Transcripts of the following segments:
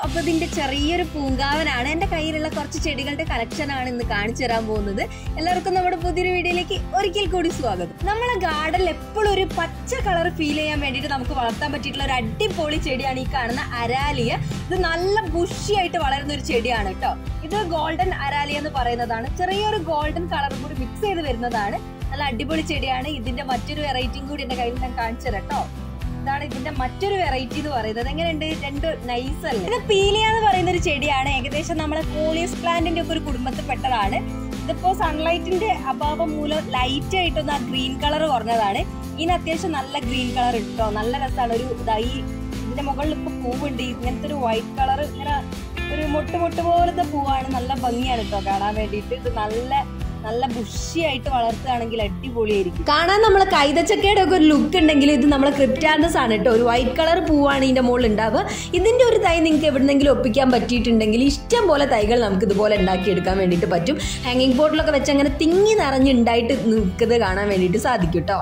അപ്പൊ ഇതിന്റെ ചെറിയൊരു പൂങ്കാവനാണ് എന്റെ കയ്യിലുള്ള കുറച്ച് ചെടികളുടെ കളക്ഷൻ ആണ് ഇന്ന് കാണിച്ചു തരാൻ പോകുന്നത് എല്ലാവർക്കും നമ്മുടെ പുതിയൊരു വീഡിയോയിലേക്ക് ഒരിക്കൽ കൂടി സ്വാഗതം നമ്മളെ ഗാർഡനിൽ എപ്പോഴും ഒരു പച്ച കളർ ഫീൽ ചെയ്യാൻ വേണ്ടിയിട്ട് നമുക്ക് വളർത്താൻ പറ്റിയിട്ടുള്ള ഒരു അടിപൊളി ചെടിയാണ് ഈ കാണുന്ന അരാലിയ ഇത് നല്ല ബുഷിയായിട്ട് വളരുന്ന ഒരു ചെടിയാണ് കേട്ടോ ഇത് ഗോൾഡൻ അരാലിയ എന്ന് പറയുന്നതാണ് ചെറിയൊരു ഗോൾഡൻ കളറും കൂടി മിക്സ് ചെയ്ത് വരുന്നതാണ് നല്ല അടിപൊളി ചെടിയാണ് ഇതിന്റെ മറ്റൊരു വെറൈറ്റിയും കൂടി എന്റെ കയ്യിൽ ഞാൻ കാണിച്ചു തരാം കേട്ടോ ഇതാണ് ഇതിന്റെ മറ്റൊരു വെറൈറ്റി എന്ന് പറയുന്നത് എങ്ങനെയുണ്ട് രണ്ട് നൈസ് അല്ലേ ഇത് പീലിയ എന്ന് പറയുന്ന ഒരു ചെടിയാണ് ഏകദേശം നമ്മളെ കോളിയസ് പ്ലാന്റിന്റെ ഒക്കെ ഒരു കുടുംബത്തിൽപ്പെട്ടതാണ് ഇതിപ്പോ സൺലൈറ്റിന്റെ അഭാവം മൂലം ലൈറ്റ് ആയിട്ടൊന്ന് ആ ഗ്രീൻ കളർ കുറഞ്ഞതാണ് ഇതിന് അത്യാവശ്യം നല്ല ഗ്രീൻ കളർ ഇട്ടോ നല്ല രസമാണ് ഒരു ഇതാ ഈ ഇതിന്റെ മുകളിൽ ഇപ്പൊ പൂവുണ്ട് ഇങ്ങനത്തെ ഒരു വൈറ്റ് കളർ ഇങ്ങനെ ഒരു മൊട്ട് മൊട്ട് പോലത്തെ പൂവാണ് നല്ല ഭംഗിയാണ് കേട്ടോ കാണാൻ വേണ്ടിയിട്ട് ഇത് നല്ല നല്ല ബുഷിയായിട്ട് വളർത്തുകയാണെങ്കിൽ അടിപൊളിയായിരിക്കും കാണാൻ നമ്മളെ കൈതച്ചക്കയുടെ ഒക്കെ ഒരു ലുക്ക് ഉണ്ടെങ്കിൽ ഇത് നമ്മളെ ക്രിപ്റ്റാൻഡസ് ആണ് കേട്ടോ ഒരു വൈറ്റ് കളർ പൂവാണ് ഇതിന്റെ മുകളിൽ ഉണ്ടാവുക ഇതിന്റെ ഒരു തൈ നിങ്ങൾക്ക് എവിടെന്നെങ്കിലും ഒപ്പിക്കാൻ പറ്റിയിട്ടുണ്ടെങ്കിൽ ഇഷ്ടം പോലെ തൈകൾ നമുക്ക് ഇതുപോലെ ഉണ്ടാക്കിയെടുക്കാൻ വേണ്ടിയിട്ട് പറ്റും ഹാങ്ങിങ് ബോട്ടിലൊക്കെ വെച്ച് അങ്ങനെ തിങ്ങി നിറഞ്ഞുണ്ടായിട്ട് നിൽക്കുന്നത് കാണാൻ വേണ്ടിയിട്ട് സാധിക്കും കേട്ടോ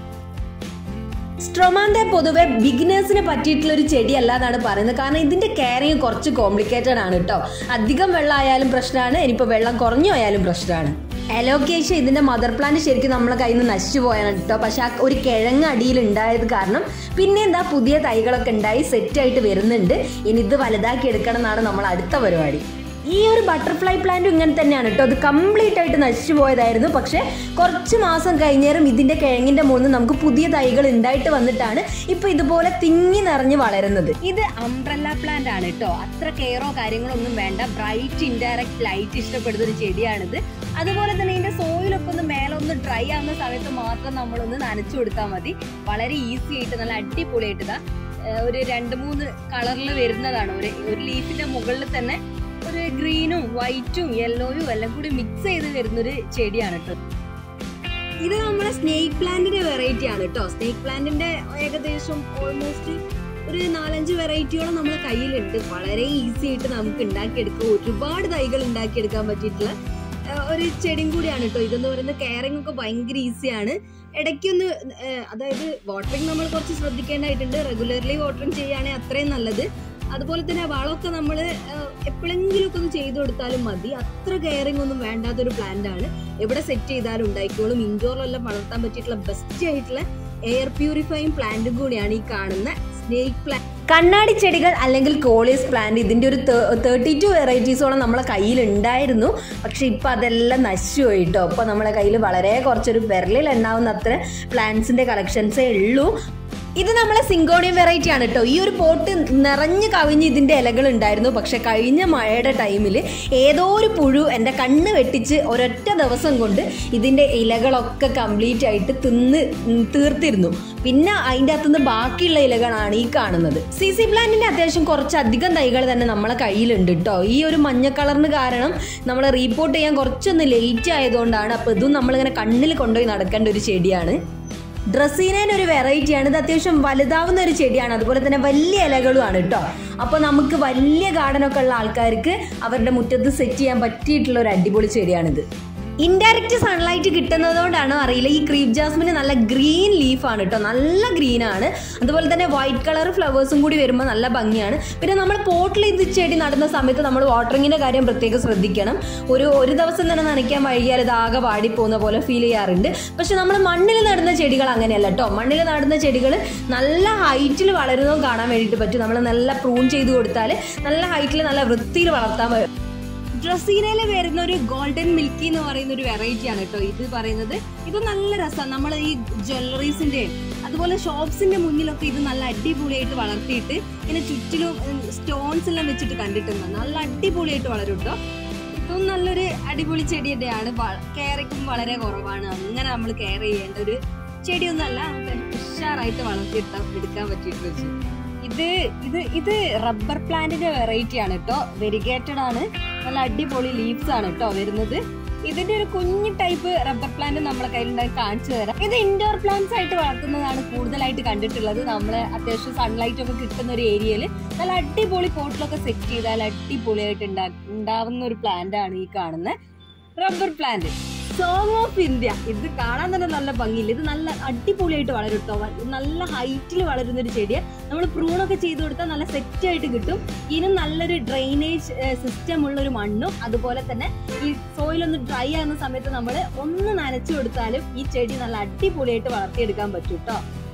സ്ട്രൊമാന്ത പൊതുവെ ബിഗിനേഴ്സിനെ പറ്റിയിട്ടുള്ള ഒരു ചെടി അല്ലാന്നാണ് പറയുന്നത് കാരണം ഇതിന്റെ കെയറിങ് കുറച്ച് കോംപ്ലിക്കേറ്റഡ് ആണ് കേട്ടോ അധികം വെള്ളം ആയാലും പ്രശ്നമാണ് ഇനിയിപ്പോൾ വെള്ളം കുറഞ്ഞു പോയാലും പ്രശ്നമാണ് എലോക്കേഷ്യ ഇതിന്റെ മദർ പ്ലാന്റ് ശരിക്കും നമ്മളെ കയ്യിൽ നിന്ന് നശിച്ചു പോയാണ് കേട്ടോ പക്ഷെ ആ ഒരു കിഴങ്ങ് അടിയിൽ ഉണ്ടായത് കാരണം പിന്നെ എന്താ പുതിയ തൈകളൊക്കെ ഉണ്ടായി സെറ്റായിട്ട് വരുന്നുണ്ട് ഇനി ഇത് വലുതാക്കി എടുക്കണം എന്നാണ് നമ്മൾ അടുത്ത പരിപാടി ഈ ഒരു ബട്ടർഫ്ലൈ പ്ലാന്റും ഇങ്ങനെ തന്നെയാണ് കേട്ടോ അത് കംപ്ലീറ്റ് ആയിട്ട് നശിച്ചു പോയതായിരുന്നു പക്ഷെ കുറച്ച് മാസം കഴിഞ്ഞേരം ഇതിന്റെ കിഴങ്ങിന്റെ മുകളിൽ നമുക്ക് പുതിയ തൈകൾ ഉണ്ടായിട്ട് വന്നിട്ടാണ് ഇപ്പൊ ഇതുപോലെ തിങ്ങി നിറഞ്ഞ് വളരുന്നത് ഇത് അംബ്രല്ല പ്ലാന്റ് ആണ് കേട്ടോ അത്ര കെയറോ കാര്യങ്ങളോ ഒന്നും വേണ്ട ബ്രൈറ്റ് ഇൻഡയറക്റ്റ് ലൈറ്റ് ഇഷ്ടപ്പെടുന്ന ഒരു ചെടിയാണിത് അതുപോലെ തന്നെ ഇതിന്റെ സോയിലൊക്കെ ഒന്ന് മേലെ ഒന്ന് ഡ്രൈ ആവുന്ന സമയത്ത് മാത്രം നമ്മളൊന്ന് നനച്ചു കൊടുത്താൽ മതി വളരെ ഈസി ആയിട്ട് നല്ല അടിപൊളിയായിട്ട് ഇതാ ഏഹ് ഒരു രണ്ട് മൂന്ന് കളറിൽ വരുന്നതാണ് ഒരു ഒരു ലീഫിന്റെ മുകളിൽ തന്നെ ഒരു ഗ്രീനും വൈറ്റും യെല്ലോയും എല്ലാം കൂടി മിക്സ് ചെയ്ത് വരുന്നൊരു ചെടിയാണ് കേട്ടോ ഇത് നമ്മുടെ സ്നേക്ക് പ്ലാന്റിന്റെ വെറൈറ്റി ആണ് കേട്ടോ സ്നേക്ക് പ്ലാന്റിന്റെ ഏകദേശം ഓൾമോസ്റ്റ് ഒരു നാലഞ്ച് വെറൈറ്റിയോളം നമ്മുടെ കയ്യിലുണ്ട് വളരെ ഈസി ആയിട്ട് നമുക്ക് ഉണ്ടാക്കിയെടുക്കാം ഒരുപാട് തൈകൾ ഉണ്ടാക്കിയെടുക്കാൻ പറ്റിയിട്ടുള്ള ഏഹ്, ഒരു ചെടിയും കൂടിയാണ് കേട്ടോ ഇതെന്ന് പറയുന്നത് കെയറിംഗ് ഒക്കെ ഭയങ്കര ഈസിയാണ് ഇടയ്ക്കൊന്ന് ഏഹ്, അതായത് വാട്ടറിങ് നമ്മൾ കുറച്ച് ശ്രദ്ധിക്കേണ്ടതായിട്ടുണ്ട് റെഗുലർലി വാട്ടറിങ് ചെയ്യുകയാണെങ്കിൽ അത്രയും നല്ലത് അതുപോലെ തന്നെ വളമൊക്കെ നമ്മൾ എപ്പോഴെങ്കിലും ഒക്കെ ഒന്ന് ചെയ്തു കൊടുത്താലും മതി അത്ര കെയറിംഗ് ഒന്നും വേണ്ടാത്തൊരു പ്ലാന്റ് ആണ് എവിടെ സെറ്റ് ചെയ്താലും ഉണ്ടായിക്കോളും ഇൻഡോറിലെല്ലാം വളർത്താൻ പറ്റിയിട്ടുള്ള ബെസ്റ്റ് ആയിട്ടുള്ള എയർ പ്യൂരിഫൈങ് പ്ലാന്റും കൂടിയാണ് ഈ കാണുന്ന സ്നേക്ക് പ്ലാന്റ് കണ്ണാടി ചെടികൾ അല്ലെങ്കിൽ കോളിയസ് പ്ലാന്റ് ഇതിന്റെ ഒരു തേർട്ടി ടു വെറൈറ്റീസോളം നമ്മളെ കയ്യിൽ ഉണ്ടായിരുന്നു പക്ഷെ ഇപ്പൊ അതെല്ലാം നശിച്ചു പോയിട്ടോ അപ്പൊ നമ്മളെ കയ്യിൽ വളരെ കുറച്ചൊരു വിരലിൽ എണ്ണാവുന്ന അത്ര പ്ലാന്റ്സിന്റെ കളക്ഷൻസേ ഉള്ളൂ ഇത് നമ്മളെ സിങ്കോണിയം വെറൈറ്റി ആണ് കേട്ടോ ഈ ഒരു പോട്ട് നിറഞ്ഞു കവിഞ്ഞ് ഇതിന്റെ ഇലകൾ ഉണ്ടായിരുന്നു പക്ഷെ കഴിഞ്ഞ മഴയുടെ ടൈമിൽ ഏതോ ഒരു പുഴു എൻ്റെ കണ്ണ് വെട്ടിച്ച് ഒരൊറ്റ ദിവസം കൊണ്ട് ഇതിന്റെ ഇലകളൊക്കെ കംപ്ലീറ്റ് ആയിട്ട് തിന്ന് ഉം, തീർത്തിരുന്നു പിന്നെ അതിൻ്റെ അകത്തുനിന്ന് ബാക്കിയുള്ള ഇലകളാണ് ഈ കാണുന്നത് സി സി പ്ലാന്റിന്റെ അത്യാവശ്യം കുറച്ചധികം തൈകൾ തന്നെ നമ്മളെ കയ്യിലുണ്ട് കേട്ടോ ഈ ഒരു മഞ്ഞ കളറിന് കാരണം നമ്മൾ റീപോർട്ട് ചെയ്യാൻ കുറച്ചൊന്ന് ലേറ്റ് ആയതുകൊണ്ടാണ് അപ്പോൾ ഇതും നമ്മളിങ്ങനെ കണ്ണിൽ കൊണ്ടുപോയി നടക്കേണ്ട ഒരു ചെടിയാണ് ഡ്രസ്സീനേൻ്റെ ഒരു വെറൈറ്റിയാണ് ഇത് അത്യാവശ്യം വലുതാവുന്ന ഒരു ചെടിയാണ് അതുപോലെ തന്നെ വലിയ ഇലകളുമാണ് കേട്ടോ അപ്പോൾ നമുക്ക് വലിയ ഗാർഡനൊക്കെ ഉള്ള ആൾക്കാർക്ക് അവരുടെ മുറ്റത്ത് സെറ്റ് ചെയ്യാൻ പറ്റിയിട്ടുള്ള ഒരു അടിപൊളി ചെടിയാണിത് ഇൻഡയറക്റ്റ് സൺലൈറ്റ് കിട്ടുന്നതുകൊണ്ടാണോ അറിയില്ല ഈ ക്രീപ് ജാസ്മിന് നല്ല ഗ്രീൻ ലീഫാണ് കേട്ടോ നല്ല ഗ്രീൻ ആണ് അതുപോലെ തന്നെ വൈറ്റ് കളർ ഫ്ലവേഴ്സും കൂടി വരുമ്പോൾ നല്ല ഭംഗിയാണ് പിന്നെ നമ്മൾ പോട്ടിൽ ഇത് ചെടി നടുന്ന സമയത്ത് നമ്മൾ വാട്ടറിങ്ങിന്റെ കാര്യം പ്രത്യേകം ശ്രദ്ധിക്കണം ഒരു ഒരു ദിവസം തന്നെ നനയ്ക്കാൻ വൈകിയാൽ ഇത് ആകെ വാടിപ്പോകുന്ന പോലെ ഫീൽ ചെയ്യാറുണ്ട് പക്ഷെ നമ്മൾ മണ്ണിൽ നടുന്ന ചെടികൾ അങ്ങനെയല്ല കേട്ടോ മണ്ണിൽ നടുന്ന ചെടികൾ നല്ല ഹൈറ്റിൽ വളരുന്നതും കാണാൻ വേണ്ടിയിട്ട് പറ്റും നമ്മൾ നല്ല പ്രൂൺ ചെയ്ത് കൊടുത്താൽ നല്ല ഹൈറ്റിൽ നല്ല വൃത്തിയിൽ വളർത്താൻ പറ്റും ഡ്രസ്സീനയിൽ വരുന്ന ഒരു ഗോൾഡൻ മിൽക്കി എന്ന് പറയുന്ന ഒരു വെറൈറ്റി ആണ് കേട്ടോ ഇത് പറയുന്നത് ഇത് നല്ല രസമാണ് നമ്മൾ ഈ ജ്വല്ലറീസിന്റെ അതുപോലെ ഷോപ്സിന്റെ മുന്നിലൊക്കെ ഇത് നല്ല അടിപൊളിയായിട്ട് വളർത്തിയിട്ട് ഇങ്ങനെ ചുറ്റിലും സ്റ്റോൺസ് എല്ലാം വെച്ചിട്ട് കണ്ടിട്ടുണ്ട് നല്ല അടിപൊളിയായിട്ട് വളരും കേട്ടോ ഇതും നല്ലൊരു അടിപൊളി ചെടി തന്നെയാണ് കെയറിക്കും വളരെ കുറവാണ് അങ്ങനെ നമ്മൾ കെയർ ചെയ്യേണ്ട ഒരു ചെടിയൊന്നല്ല നമുക്ക് ഉഷാറായിട്ട് വളർത്തിയെടുക്കാൻ എടുക്കാൻ പറ്റിയിട്ടുള്ള ഒരു ചെടി ഇത് ഇത് ഇത് റബ്ബർ പ്ലാന്റിന്റെ വെറൈറ്റി ആണ് കേട്ടോ വെരിഗേറ്റഡ് ആണ് നല്ല അടിപൊളി ലീവ്സ് ആണ് കേട്ടോ വരുന്നത് ഇതിന്റെ ഒരു കുഞ്ഞു ടൈപ്പ് റബ്ബർ പ്ലാന്റ് നമ്മളെ കയ്യിലുണ്ടായി കാണിച്ചു തരാം ഇത് ഇൻഡോർ പ്ലാന്റ്സ് ആയിട്ട് വളർത്തുന്നതാണ് കൂടുതലായിട്ട് കണ്ടിട്ടുള്ളത് നമ്മൾ അത്യാവശ്യം സൺലൈറ്റ് ഒക്കെ കിട്ടുന്ന ഒരു ഏരിയയിൽ നല്ല അടിപൊളി പോട്ടിലൊക്കെ സെറ്റ് ചെയ്താൽ അടിപൊളിയായിട്ട് ഉണ്ടാ- ഉണ്ടാവുന്ന ഒരു പ്ലാന്റ് ആണ് ഈ കാണുന്ന rubber plant song of India ഇത് കാണാൻ തന്നെ നല്ല ഭംഗിയില്ല ഇത് നല്ല അടിപൊളിയായിട്ട് വളരും കേട്ടോ വ- നല്ല ഹൈറ്റിൽ വളരുന്ന ഒരു ചെടിയാണ് നമ്മൾ പ്രൂണൊക്കെ ചെയ്ത് കൊടുത്താൽ നല്ല സെറ്റ് ആയിട്ട് കിട്ടും ഇതിനും നല്ലൊരു ഡ്രെയിനേജ് സിസ്റ്റം ഉള്ള ഒരു മണ്ണും അതുപോലെ തന്നെ ഈ സോയിൽ ഒന്ന് ഡ്രൈ ആകുന്ന സമയത്ത് നമ്മൾ ഒന്ന് നനച്ചു കൊടുത്താലും ഈ ചെടി നല്ല അടിപൊളിയായിട്ട് വളർത്തിയെടുക്കാൻ പറ്റും കേട്ടോ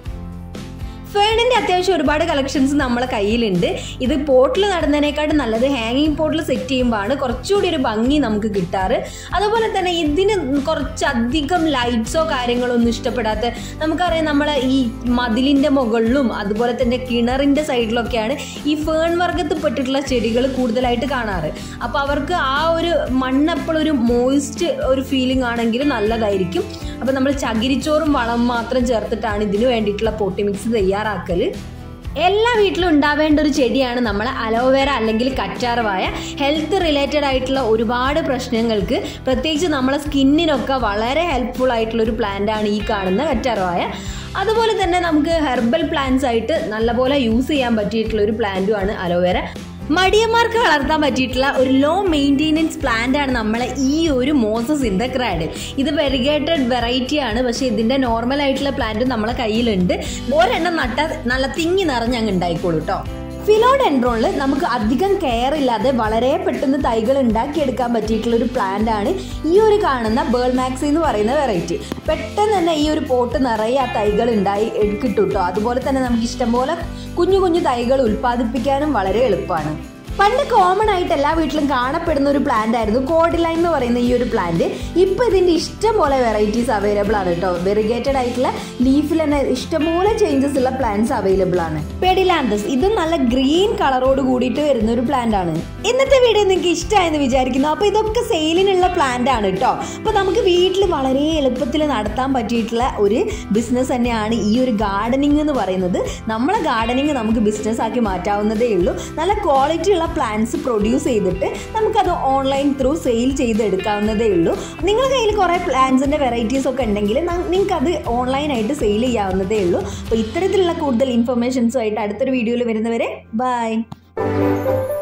ഫേണിന്റെ അത്യാവശ്യം ഒരുപാട് കളക്ഷൻസ് നമ്മളെ കയ്യിലുണ്ട് ഇത് പോട്ടിൽ നടുന്നതിനേക്കാട്ടും നല്ലത് ഹാങ്ങിങ് പോട്ടിൽ സെറ്റ് ചെയ്യുമ്പോഴാണ് കുറച്ചുകൂടി ഒരു ഭംഗി നമുക്ക് കിട്ടാറ് അതുപോലെ തന്നെ ഇതിന് കുറച്ചധികം ലൈറ്റ്സോ കാര്യങ്ങളോ ഒന്നും ഇഷ്ടപ്പെടാത്ത നമുക്കറിയാം നമ്മളെ ഈ മതിലിന്റെ മുകളിലും അതുപോലെ തന്നെ കിണറിന്റെ സൈഡിലൊക്കെയാണ് ഈ ഫേൺ വർഗത്തിൽ പെട്ടിട്ടുള്ള ചെടികൾ കൂടുതലായിട്ട് കാണാറ് അപ്പോൾ അവർക്ക് ആ ഒരു മണ്ണ് എപ്പോഴും ഒരു മോയിസ്റ്റ് ഒരു ഫീലിംഗ് ആണെങ്കിൽ നല്ലതായിരിക്കും അപ്പോൾ നമ്മൾ ചകിരിച്ചോറും വളം മാത്രം ചേർത്തിട്ടാണ് ഇതിന് വേണ്ടിയിട്ടുള്ള പോട്ടി മിക്സ് തയ്യാറാക്കൽ എല്ലാ വീട്ടിലും ഉണ്ടാവേണ്ട ഒരു ചെടിയാണ് നമ്മൾ അലോവേര അല്ലെങ്കിൽ കറ്റാർവായ ഹെൽത്ത് റിലേറ്റഡ് ആയിട്ടുള്ള ഒരുപാട് പ്രശ്നങ്ങൾക്ക് പ്രത്യേകിച്ച് നമ്മളെ സ്കിന്നിനൊക്കെ വളരെ ഹെൽപ്ഫുൾ ആയിട്ടുള്ള ഒരു പ്ലാന്റ് ആണ് ഈ കാണുന്ന കറ്റാർവായ അതുപോലെ തന്നെ നമുക്ക് ഹെർബൽ പ്ലാന്റ്സ് ആയിട്ട് നല്ലപോലെ യൂസ് ചെയ്യാൻ പറ്റിയിട്ടുള്ള ഒരു പ്ലാന്റുമാണ് അലോവേര മടിയന്മാർക്ക് വളർത്താൻ പറ്റിയിട്ടുള്ള ഒരു ലോ മെയിൻറ്റെനൻസ് പ്ലാന്റ് ആണ് നമ്മളെ ഈ ഒരു മോസസ് ഇൻ ദ ക്രാഡിൽ ഇത് വെരിഗേറ്റഡ് വെറൈറ്റി ആണ് പക്ഷേ ഇതിന്റെ നോർമൽ ആയിട്ടുള്ള പ്ലാന്റ് നമ്മളെ കയ്യിലുണ്ട് ഒരെണ്ണം നട്ടാൽ നല്ല തിങ്ങി നിറഞ്ഞ് അങ്ങ് ഉണ്ടായിക്കോളൂ കേട്ടോ ഫിലോഡെൻഡ്രോണിൽ നമുക്ക് അധികം കെയർ ഇല്ലാതെ വളരെ പെട്ടെന്ന് തൈകൾ ഉണ്ടാക്കിയെടുക്കാൻ പറ്റിയിട്ടുള്ള ഒരു പ്ലാന്റ് ആണ് ഈ ഒരു കാണുന്ന ബേൾ മാക്സി എന്ന് പറയുന്ന വെറൈറ്റി പെട്ടെന്ന് തന്നെ ഈ ഒരു പോട്ട് നിറയെ ആ തൈകൾ ഉണ്ടായി കിട്ടും കേട്ടോ അതുപോലെ തന്നെ നമുക്ക് ഇഷ്ടംപോലെ കുഞ്ഞു കുഞ്ഞു തൈകൾ ഉൽപ്പാദിപ്പിക്കാനും വളരെ എളുപ്പമാണ് പണ്ട് കോമൺ ആയിട്ട് എല്ലാ വീട്ടിലും കാണപ്പെടുന്ന ഒരു പ്ലാന്റ് ആയിരുന്നു കോഡിലൈൻ എന്ന് പറയുന്ന ഈ ഒരു പ്ലാന്റ് ഇപ്പൊ ഇതിന്റെ ഇഷ്ടംപോലെ വെറൈറ്റീസ് അവൈലബിൾ ആണ് കേട്ടോ വെറിഗേറ്റഡ് ആയിട്ടുള്ള ലീഫിൽ തന്നെ ഇഷ്ടംപോലെ ചേഞ്ചസ് ഉള്ള പ്ലാന്റ്സ് അവൈലബിൾ ആണ് പെഡിലാന്തസ് ഇതും നല്ല ഗ്രീൻ കളറോട് കൂടിയിട്ട് വരുന്ന ഒരു പ്ലാന്റ് ആണ് ഇന്നത്തെ വീഡിയോ നിങ്ങൾക്ക് ഇഷ്ടമായെന്ന് വിചാരിക്കുന്നു അപ്പൊ ഇതൊക്കെ സെയിലിനുള്ള പ്ലാന്റ് ആണ് കേട്ടോ അപ്പൊ നമുക്ക് വീട്ടിൽ വളരെ എളുപ്പത്തിൽ നടത്താൻ പറ്റിയിട്ടുള്ള ഒരു ബിസിനസ് തന്നെയാണ് ഈ ഒരു ഗാർഡനിങ് എന്ന് പറയുന്നത് നമ്മളെ ഗാർഡനിങ് നമുക്ക് ബിസിനസ് ആക്കി മാറ്റാവുന്നതേ ഉള്ളൂ നല്ല ക്വാളിറ്റി ഉള്ള പ്ലാന്റ്സ് പ്രൊഡ്യൂസ് ചെയ്തിട്ട് നമുക്കത് ഓൺലൈൻ ത്രൂ സെയിൽ ചെയ്തെടുക്കാവുന്നതേ ഉള്ളൂ നിങ്ങളുടെ കയ്യിൽ കുറേ പ്ലാന്റ്സിൻ്റെ വെറൈറ്റീസ് ഒക്കെ ഉണ്ടെങ്കിൽ നിങ്ങൾക്ക് അത് ഓൺലൈനായിട്ട് സെയിൽ ചെയ്യാവുന്നതേ ഉള്ളൂ അപ്പോൾ ഇത്തരത്തിലുള്ള കൂടുതൽ ഇൻഫർമേഷൻസുമായിട്ട് അടുത്തൊരു വീഡിയോയിൽ വരുന്നവരെ ബൈ